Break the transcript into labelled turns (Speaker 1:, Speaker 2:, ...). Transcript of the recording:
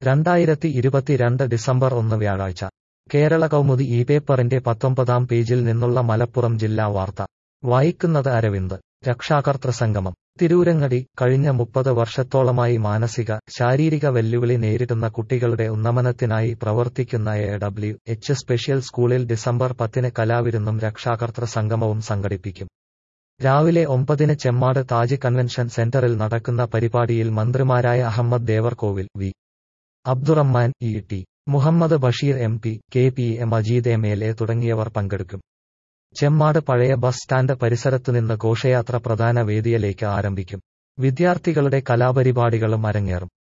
Speaker 1: രണ്ടായിരത്തി ഇരുപത്തിരണ്ട് ഡിസംബർ ഒന്ന് വ്യാഴാഴ്ച കേരള കൗമുദി ഈ പേപ്പറിന്റെ പത്തൊമ്പതാം പേജിൽ നിന്നുള്ള മലപ്പുറം ജില്ലാ വാർത്ത വായിക്കുന്നത് അരവിന്ദ് രക്ഷാകർതൃ സംഗമം തിരൂരങ്ങടി കഴിഞ്ഞ മുപ്പത് വർഷത്തോളമായി മാനസിക ശാരീരിക വെല്ലുവിളി നേരിടുന്ന കുട്ടികളുടെ ഉന്നമനത്തിനായി പ്രവർത്തിക്കുന്ന എ ഡബ്ല്യു എച്ച് സ്പെഷ്യൽ സ്കൂളിൽ ഡിസംബർ പത്തിന് കലാവിരുന്നും രക്ഷാകർതൃ സംഗമവും സംഘടിപ്പിക്കും രാവിലെ ഒമ്പതിന് ചെമ്മാട് താജ് കൺവെൻഷൻ സെന്ററിൽ നടക്കുന്ന പരിപാടിയിൽ മന്ത്രിമാരായ Ahmed Devarkovil V Abdurahman E T Muhammad Basheer M P K P A Majeed M L A തുടങ്ങിയവർ പങ്കെടുക്കും ചെമ്മാട് പഴയ ബസ് സ്റ്റാൻഡ് പരിസരത്തുനിന്ന് ഘോഷയാത്ര പ്രധാന വേദിയിലേക്ക് ആരംഭിക്കും വിദ്യാർത്ഥികളുടെ കലാപരിപാടികളും അരങ്ങേറും